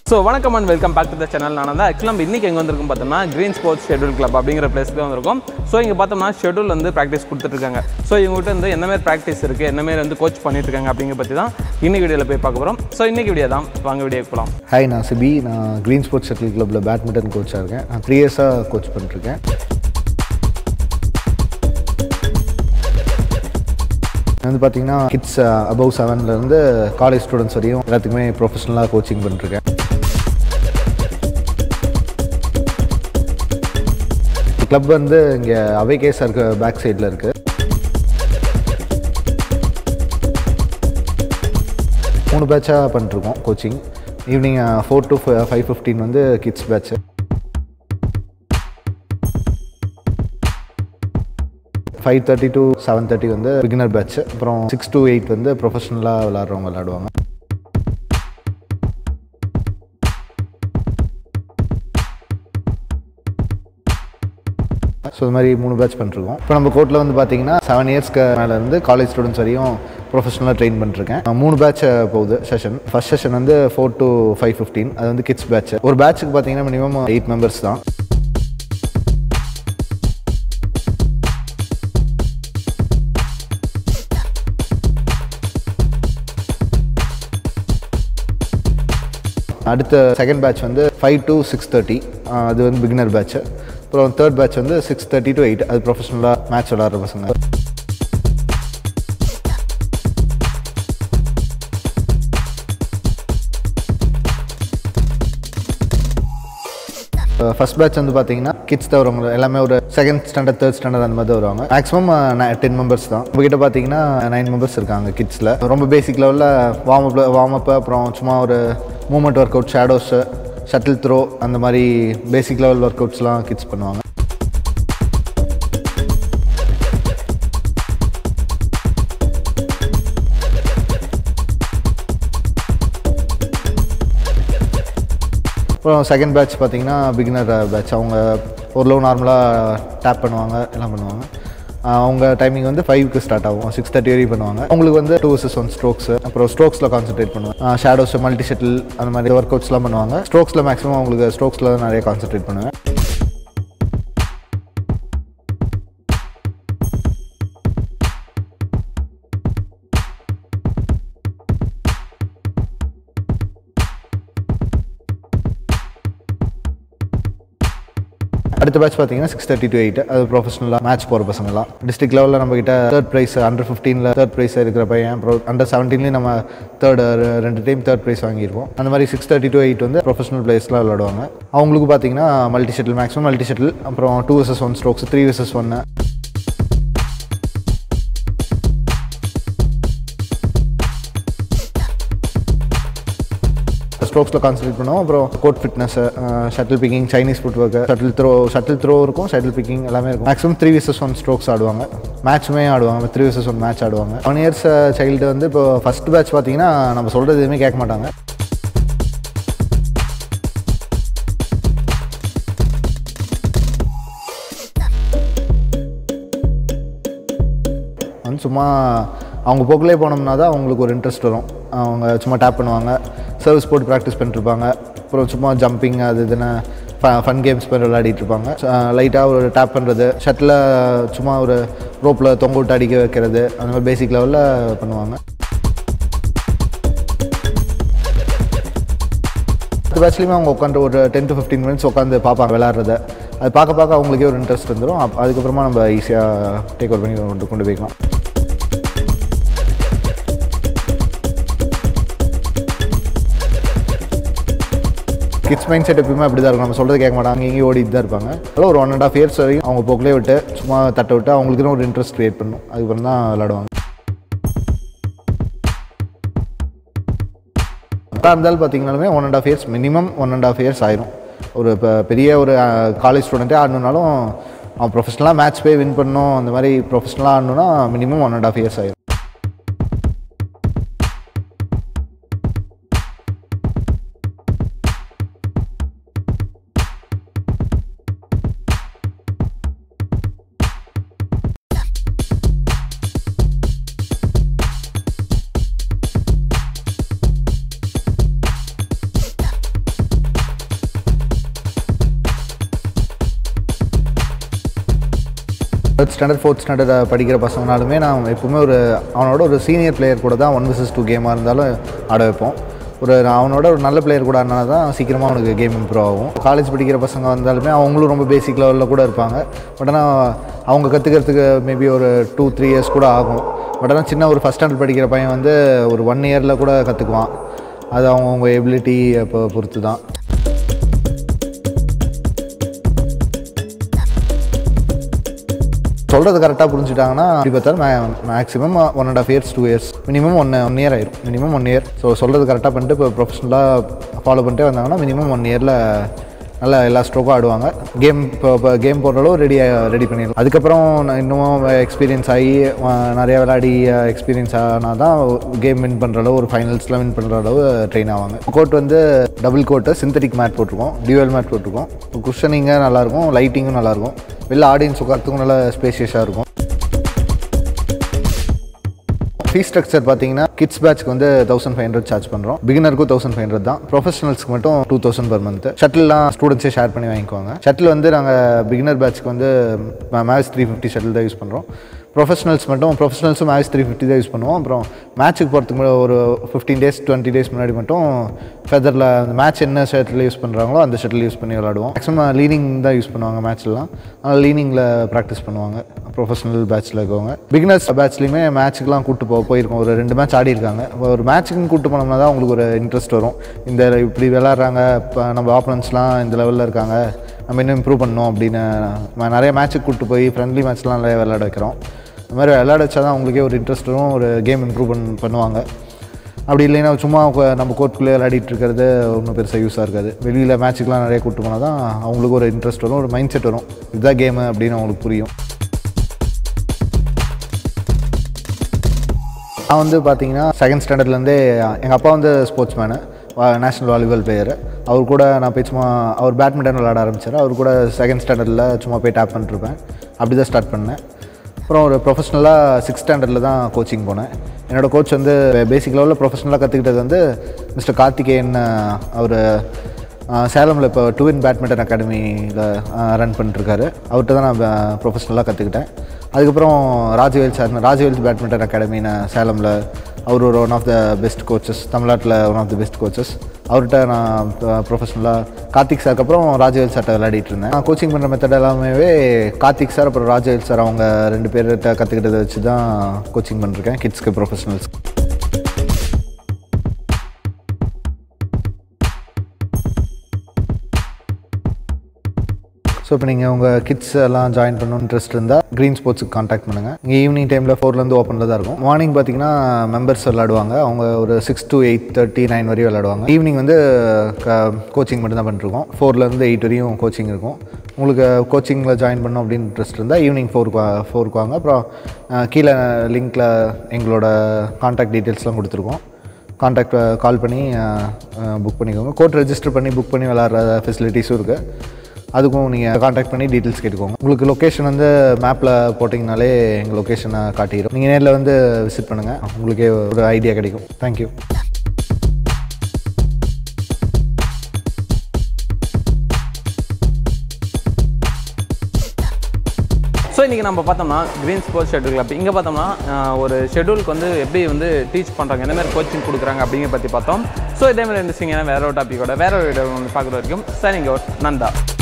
so வணக்கம் and welcome back to the channel நான் தான் ஆக்சுவலாக நம்ம இன்றைக்கி எங்கே வந்திருக்கோம் பார்த்தோம்னா க்ரீன் ஸ்போர்ட்ஸ் ஷெட்யூல் கிளப் அப்படிங்கிற பிளேஸ்க்கு வந்திருக்கோம் ஸோ இங்கே பார்த்தோம்னா ஷெட்யூல் வந்து ப்ராக்டிஸ் கொடுத்துட்ருக்காங்க ஸோ இவங்ககிட்ட வந்து என்ன மாதிரி ப்ராக்டிஸ் இருக்குது என்ன மாதிரி வந்து கோச் பண்ணிட்டு இருக்காங்க அப்படிங்கிற பற்றி தான் இன்னைக்கு வீடியோவில் போய் பார்க்க போகிறோம் ஸோ இன்றைக்கி வீடியோ தான் வாங்க வீடியோ போகலாம் ஹாய் நான் சிபி நான் க்ரீன் ஸ்போர்ட்ஸ் ஷட்டில் கிளப்பில் பேட்மிண்டன் கோச்சாக இருக்கேன் நான் த்ரீ இயர்ஸாக கோச் பண்ணிட்டுருக்கேன் வந்து பார்த்தீங்கன்னா கிட்ஸ் அபவ் செவன்லேருந்து காலேஜ் ஸ்டூடெண்ட்ஸ் வரையும் எல்லாத்துக்குமே ப்ரொஃபஷனலாக கோச்சிங் பண்ணிட்டுருக்கேன் கிளப் வந்து இங்கே அவை கேஸாக இருக்க பேக் சைடில் இருக்குது மூணு பேட்சாக பண்ணிட்டுருக்கோம் coaching evening four to five fifteen வந்து kids batch five thirty to seven thirty வந்து பிகினர் பேட்ச் அப்புறம் சிக்ஸ் டு எயிட் வந்து ப்ரொஃபஷனலாக விளாட்றவங்க விளாடுவாங்க ஸோ இது மாதிரி மூணு பேட்ச் பண்ணிருக்கோம் இப்போ நம்ம கோர்ட்டில் வந்து பார்த்தீங்கன்னா செவன் இயர்ஸ்க்கு மேலே இருந்து காலேஜ் ஸ்டூடெண்ட்ஸ் வரையும் ப்ரொஃபஷனலாக ட்ரெயின் பண்ணிருக்கேன் மூணு பேட்ச் போகுது செஷன் ஃபர்ஸ்ட் செஷன் வந்து ஃபோர் டு ஃபைவ் ஃபிஃப்டீன் அது வந்து கிட்ஸ் பேட்ச் ஒரு பேட்ச்சுக்கு பார்த்தீங்கன்னா மினிமம் எயிட் மெம்பர்ஸ் தான் அடுத்த செகண்ட் பேட்ச் வந்து ஃபைவ் டு சிக்ஸ் தேர்ட்டி அது வந்து பிகினர் பேட்ச் அப்புறம் தேர்ட் பேட்ச் வந்து சிக்ஸ் தேர்ட்டி டு எயிட் அது ப்ரொஃபஷனலாக மேட்ச் விளாட்ற பசங்க ஃபர்ஸ்ட் பேட்ச் வந்து பார்த்தீங்கன்னா கிட்ஸ் தான் வருவாங்க எல்லாமே ஒரு செகண்ட் ஸ்டாண்டர்ட் தேர்ட் ஸ்டாண்டர்ட் அந்த மாதிரி தான் வருவாங்க மேக்ஸிமம் டென் மெம்பர்ஸ் தான் உங்ககிட்ட பார்த்தீங்கன்னா நைன் மெம்பர்ஸ் இருக்காங்க கிட்ஸில் ரொம்ப பேசிக் லெவலில் வார்ம் அப் வார்ம் அப் அப்புறம் சும்மா ஒரு movement work out shadows shuttle throw அந்த மாதிரி பேசிக் லெவல் ஒர்க் அவுட்ஸ்லாம் கிட்ஸ் பண்ணுவாங்க அப்புறம் செகண்ட் பேட்ச் பார்த்தீங்கன்னா பிகினர் பேட்ச் அவங்க ஓரளவு நார்மலாக டேப் பண்ணுவாங்க எல்லாம் பண்ணுவாங்க ஆஹ் அவங்க டைமிங் வந்து ஃபைவ்க்கு ஸ்டார்ட் ஆகும் சிக்ஸ் தேர்ட்டி வரையும் பண்ணுவாங்க அவங்களுக்கு வந்து டூ வர்சஸ் ஒன் ஸ்ட்ரோக்ஸ் அப்புறம் ஸ்ட்ரோக்ஸில் கான்சென்ட்ரேட் பண்ணுவாங்க ஷேடோஸ் மல்டி ஷட்டில் அந்த மாதிரி ஒர்க் அவுட்ஸ்லாம் பண்ணுவாங்க ஸ்ட்ரோக்ஸில் மேக்ஸிமம் அவங்களுக்கு ஸ்ட்ரோக்ஸில் தான் நிறைய கான்சென்ட்ரேட் பண்ணுவேன் அடுத்த பேட்ச் பார்த்தீங்கன்னா சிக்ஸ் தேர்ட்டி டு எயிட் அது ப்ரொஃபஷனலாக மேட்ச் போகிற பசங்கலாம் டிஸ்ட்ரிக்ட் லெவலில் நம்ம கிட்ட தேர்ட் ப்ரைஸ் அண்டர் ஃபிஃப்டீனில் தேர்ட் ப்ரைஸ் இருக்கிற பையன் அப்புறம் அண்டர் செவன்டீன்லேயும் நம்ம தேர்ட் ரெண்டு டைம் தேர்ட் ப்ரைஸ் வாங்கியிருப்போம் அந்த மாதிரி சிக்ஸ் தேர்ட்டி டு எயிட் வந்து ப்ரொஃபஷனல் பிளேயர்ஸ்லாம் விளாடுவாங்க அவங்களுக்கு பார்த்தீங்கன்னா multi shuttle maximum multi shuttle அப்புறம் two versus one strokes three versus ஒன்று ஸ்ட்ரோக்ஸில் கான்சன்ட்ரேட் பண்ணுவோம் அப்புறம் court fitness shuttle picking Chinese foot work shuttle throw shuttle throw இருக்கும் ஷட்டில் பிக்கிங் எல்லாமே இருக்கும் maximum three versus one strokes ஆடுவாங்க மேட்ச்சுமே ஆடுவாங்க த்ரீ விசஸ் ஒன் மேட்ச் ஆடுவாங்க ஒன் இயர்ஸ் சைல்டு வந்து இப்போ ஃபஸ்ட் பேட்ச் பார்த்தீங்கன்னா நம்ம சொல்கிறது எதுவுமே கேட்க மாட்டாங்க வந்து சும்மா அவங்க போக்கிலே போனோம்னா தான் அவங்களுக்கு ஒரு இன்ட்ரெஸ்ட் வரும் அவங்க சும்மா டேப் பண்ணுவாங்க சர்வீஸ் போட்டு ப்ராக்டிஸ் பண்ணிட்டுருப்பாங்க அப்புறம் சும்மா ஜம்பிங் அது இதுன்னு ஃபன் கேம்ஸ் மாதிரி விளையாடிட்டு இருப்பாங்க லைட்டாக ஒரு டேப் பண்ணுறது ஷட்டில் சும்மா ஒரு ரோப்பில் தொங்க விட்டு அடிக்க வைக்கிறது அந்த மாதிரி பேசிக் லெவலில் பண்ணுவாங்க அடுத்த பேட்ச்லேயுமே அவங்க உட்காந்து ஒரு டென் டு ஃபிஃப்டீன் மினிட்ஸ் உட்காந்து பார்ப்பாங்க விளாட்றத அது பார்க்க பார்க்க அவங்களுக்கே ஒரு இன்ட்ரெஸ்ட் வந்துடும் அப் அதுக்கப்புறமா நம்ம ஈஸியாக டேக் ஓவர் பண்ணி கொண்டு கொண்டு போய்க்கலாம் கிட்ஸ் மைண்ட் செட் எப்பயுமே அப்படி தான் இருக்கும் நம்ம சொல்கிறது கேட்க மாட்டாங்க இங்கேயும் ஓடிட்டு தான் இருப்பாங்க அதெல்லாம் ஒரு ஒன் அண்ட் ஆஃப் இயர்ஸ் வரைக்கும் அவங்க போக்கிலே விட்டு சும்மா தட்ட விட்டு அவங்களுக்குன்னு ஒரு இன்ட்ரெஸ்ட் க்ரியேட் பண்ணும் அதுக்கப்புறம் தான் விளாடுவாங்க கரெக்டாக இருந்தாலும் பார்த்தீங்கனாலுமே one and half years minimum one and half years ஆயிரும் ஒரு இப்போ பெரிய ஒரு காலேஜ் ஸ்டூடெண்ட்டே ஆடணுனாலும் அவன் ப்ரொஃபஷனலாக மேட்ச் போய் வின் பண்ணணும் அந்த மாதிரி ப்ரொஃபஷனலாக ஆடணுன்னா minimum one and half years ஆயிரும் தேர்ட் ஸ்டாண்டர்ட் ஃபோர்த் ஸ்டாண்டர்ட் படிக்கிற பசங்கனாலுமே நான் எப்பவுமே ஒரு அவனோட ஒரு சீனியர் பிளேயர் கூட தான் ஒன் விசஸ் டூ கேமாக இருந்தாலும் ஆட வைப்போம் ஒரு அவனோட ஒரு நல்ல பிளேயர் கூட ஆடினா தான் சீக்கிரமாக அவனுக்கு கேம் இம்ப்ரூவ் ஆகும் காலேஜ் படிக்கிற பசங்க வந்தாலுமே அவங்களும் ரொம்ப பேசிக் லெவலில் கூட இருப்பாங்க பட் ஆனால் அவங்க கற்றுக்கிறதுக்கு மேபி ஒரு டூ த்ரீ இயர்ஸ் கூட ஆகும் பட் ஆனால் சின்ன ஒரு ஃபஸ்ட் ஸ்டாண்டர்ட் படிக்கிற பையன் வந்து ஒரு ஒன் இயரில் கூட கற்றுக்குவான் அது அவங்கவுங்க எபிலிட்டி இப்போ பொறுத்து தான் சொல்கிறது கரெக்டாக புரிஞ்சுட்டாங்கன்னா இப்படி பார்த்தாலும் maximum one and half years two years minimum one one year ஆயிரும் மினிமம் ஒன் இயர் ஸோ சொல்கிறது கரெக்டாக பண்ணிட்டு இப்போ ப்ரொஃபஷனலாக ஃபாலோ பண்ணிட்டே வந்தாங்கன்னா மினிமம் ஒன் இயரில் நல்லா எல்லா ஸ்ட்ரோக்கும் ஆடுவாங்க கேம் இப்போ இப்போ கேம் போடுற அளவு ரெடி ரெடி பண்ணிடலாம் அதுக்கப்புறம் நான் இன்னும் எக்ஸ்பீரியன்ஸ் ஆகி அஹ், நிறைய விளையாடி எக்ஸ்பீரியன்ஸ் ஆனால் தான் கேம் வின் பண்ணுற அளவு ஒரு ஃபைனல்ஸ்லாம் வின் பண்ணுற அளவு ட்ரெயின் ஆவாங்க கோட் வந்து டபுள் கோட்டு சிந்தட்டிக் மேட் போட்டிருக்கோம் டியூவல் மேட் போட்டிருக்கோம் குஷனிங்காக நல்லாயிருக்கும் லைட்டிங்கும் நல்லாயிருக்கும் வெளில ஆடியன்ஸ் உட்காரத்துக்கும் நல்லா ஸ்பேஷியஸாக இருக்கும் ஃபீஸ் ஸ்ட்ரக்சர் பார்த்தீங்கன்னா கிட்ஸ் பேட்ச்க்கு வந்து தௌசண்ட் ஃபைவ் ஹண்ட்ரட் சார்ஜ் பண்ணுறோம் பிகினருக்கும் தௌசண்ட் ஃபைவ் ஹண்ட்ரட் தான் ப்ரொஃபஷனல்ஸ்க்கு மட்டும் டூ தௌசண்ட் பர் மந்த் ஷட்டில்லாம் ஸ்டூடெண்ட்ஸே ஷேர் பண்ணி வாங்கிக்குவாங்க ஷட்டில் வந்து நாங்கள் பிகினர் பேட்ச்க்கு வந்து மேட்ச் த்ரீ ஃபிஃப்டி ஷட்டில் தான் யூஸ் பண்ணுறோம் ப்ரொஃபஷனல்ஸ் மட்டும் ப்ரொஃபஷனல்ஸும் மேட்ச் த்ரீ ஃபிஃப்டி தான் யூஸ் பண்ணுவோம் அப்புறம் மேட்ச்சுக்கு போகிறதுக்கு முன்னாடி ஒரு ஃபிஃப்டீன் டேஸ் டுவெண்ட்டி டேஸ் முன்னாடி மட்டும் ஃபெதரில் அந்த மேட்ச் என்ன ஷட்டில் யூஸ் பண்ணுறாங்களோ அந்த ஷட்டில் யூஸ் பண்ணி விளாடுவோம் மேக்ஸிமம் லீனிங் தான் யூஸ் பண்ணுவாங்க மேட்ச்லாம் அதனால் லீனிங்கில் ப்ராக்டிஸ் பண்ணுவாங்க ப்ரொஃபஷனல் பேட்ச்சில் இருக்கவங்க பிகினர்ஸ் பேட்ச்லையுமே மேட்ச்சுக்கெலாம் கூட்டு போ போயிருக்கோம் ஒரு ரெண்டு மேட்ச் ஆடி இருக்காங்க ஒரு மேட்ச்சுக்குன்னு கூட்டு போனோம்னா தான் உங்களுக்கு ஒரு இன்ட்ரெஸ்ட் வரும் இந்த இப்படி விளாட்றாங்க இப்போ நம்ம ஆப்பனன்ஸ்லாம் இந்த லெவலில் இருக்காங்க நம்ம இன்னும் இம்ப்ரூவ் பண்ணணும் அப்படின்னு நம்ம நிறைய மேட்ச்சுக்கு கூட்டு போய் ஃப்ரெண்ட்லி மேட்ச்லாம் நிறைய விளையாட வைக்கிறோம் இந்த மாதிரி விளையாட வச்சா தான் அவங்களுக்கே ஒரு இன்ட்ரெஸ்ட் வரும் ஒரு கேம் இம்ப்ரூவ் பண் பண்ணுவாங்க அப்படி இல்லைன்னா சும்மா கொ- நம்ம கோர்ட்டுக்குள்ளே விளையாடிட்டு இருக்கிறது ஒன்றும் பெருசாக யூஸாக இருக்காது வெளியில் மேட்ச்சுக்கெலாம் நிறைய கூட்டு போனால் தான் அவங்களுக்கு ஒரு இன்ட்ரெஸ்ட் வரும் ஒரு மைண்ட் செட் வரும் இதுதான் கேமு அப்படின்னு அவங்களுக்கு புரியும் நான் வந்து பார்த்தீங்கன்னா செகண்ட் ஸ்டாண்டர்ட்லேருந்தே எங்கள் அப்பா வந்து sportsman national volleyball player அவர் கூட நான் போய் சும்மா அவர் பேட்மிண்டன் விளையாட ஆரம்பிச்சார் அவர் கூட செகண்ட் ஸ்டாண்டர்டில் சும்மா போய் டேப் பண்ணிட்டுருப்பேன் அப்படி தான் ஸ்டார்ட் பண்ணேன் அப்புறம் ஒரு ப்ரொஃபஷ்னலாக சிக்ஸ் ஸ்டாண்டர்டில் தான் கோச்சிங் போனேன் என்னோடய கோச் வந்து பேசிக் லெவலில் ப்ரொஃபஷ்னலாக கற்றுக்கிட்டது வந்து மிஸ்டர் கார்த்திகேயன் அவர் சேலமில் இப்போ டூ இன் பேட்மிண்டன் அகாடமியில் ரன் பண்ணிட்டுருக்காரு அவர்கிட்ட தான் நான் ப்ரொஃபஷ்னலாக கற்றுக்கிட்டேன் அதுக்கப்புறம் ராஜவேல் சார் ராஜவேல் பேட்மிண்டன் அகாடமின்னு சேலமில் அவர் ஒரு one of the best coaches தமிழ்நாட்டில் one of the best coaches அவர்கிட்ட நான் ப்ரொஃபஷ்னலாக கார்த்திக் சாருக்கு அப்புறம் ராஜவேல் சார்ட்ட விளையாடிட்டு இருந்தேன் நான் கோச்சிங் பண்ணுற மெத்தட் எல்லாமே கார்த்திக் சார் அப்புறம் ராஜவேல் சார் அவங்க ரெண்டு பேர்கிட்ட கற்றுக்கிட்டதை வச்சு தான் கோச்சிங் பண்ணிருக்கேன் கிட்ஸ்க்கு ப்ரொஃபஷனல்ஸ் ஸோ இப்போ நீங்கள் உங்கள் கிட்ஸ் எல்லாம் ஜாயின் பண்ணணும் இன்ட்ரெஸ்ட் இருந்தால் க்ரீன் ஸ்போர்ட்ஸுக்கு காண்டாக்ட் பண்ணுங்கள் இங்கே ஈவினிங் டைமில் ஃபோர்லேருந்து ஓப்பனில் தான் இருக்கும் மார்னிங் பார்த்தீங்கன்னா மெம்பர்ஸ் விளாடுவாங்க அவங்க ஒரு six to eight thirty nine வரையும் விளாடுவாங்க ஈவினிங் வந்து கோச்சிங் மட்டும் தான் பண்ணிருக்கோம் ஃபோர்லேருந்து எயிட் வரையும் கோச்சிங் இருக்கும் உங்களுக்கு கோச்சிங்கில் ஜாயின் பண்ணணும் அப்படின்னு இன்ட்ரெஸ்ட் இருந்தால் ஈவினிங் ஃபோருக்கு ஃபோருக்கு வாங்க அப்புறம் அஹ், கீழே லிங்க்கில் எங்களோட காண்டாக்ட் டீட்டெயில்ஸ்லாம் கொடுத்துருக்கோம் காண்டாக்ட் கால் பண்ணி புக் பண்ணிக்கோங்க கோட் ரெஜிஸ்டர் பண்ணி புக் பண்ணி விளாட்ற ஃபெசிலிட்டிஸும் இருக்குது அதுக்கும் நீங்கள் காண்டாக்ட் பண்ணி டீட்டெயில்ஸ் கேட்டுக்கோங்க உங்களுக்கு லொக்கேஷன் வந்து மேப்பில் போட்டிங்கனாலே எங்கள் லொக்கேஷனை காட்டிடும் நீங்கள் நேரில் வந்து விசிட் பண்ணுங்கள் உங்களுக்கே ஒரு ஐடியா கிடைக்கும் தேங்க்யூ ஸோ இன்றைக்கி நம்ம பார்த்தோம்னா க்ரீன் ஸ்போர்ட்ஸ் ஷெட்யூல் கிளப் இங்கே பார்த்தோம்னா ஆஹ், ஒரு ஷெட்யூலுக்கு வந்து எப்படி வந்து டீச் பண்ணுறாங்க என்ன மாதிரி கோச்சிங் கொடுக்குறாங்க அப்படிங்கிற பற்றி பார்த்தோம் ஸோ இதே மாதிரி இன்ட்ரெஸ்டிங்கான வேற ஒரு டாப்பிக்கோட வேற ஒரு வீடியோ வந்து பார்க்குற வரைக்கும் சரிங்க நந்தா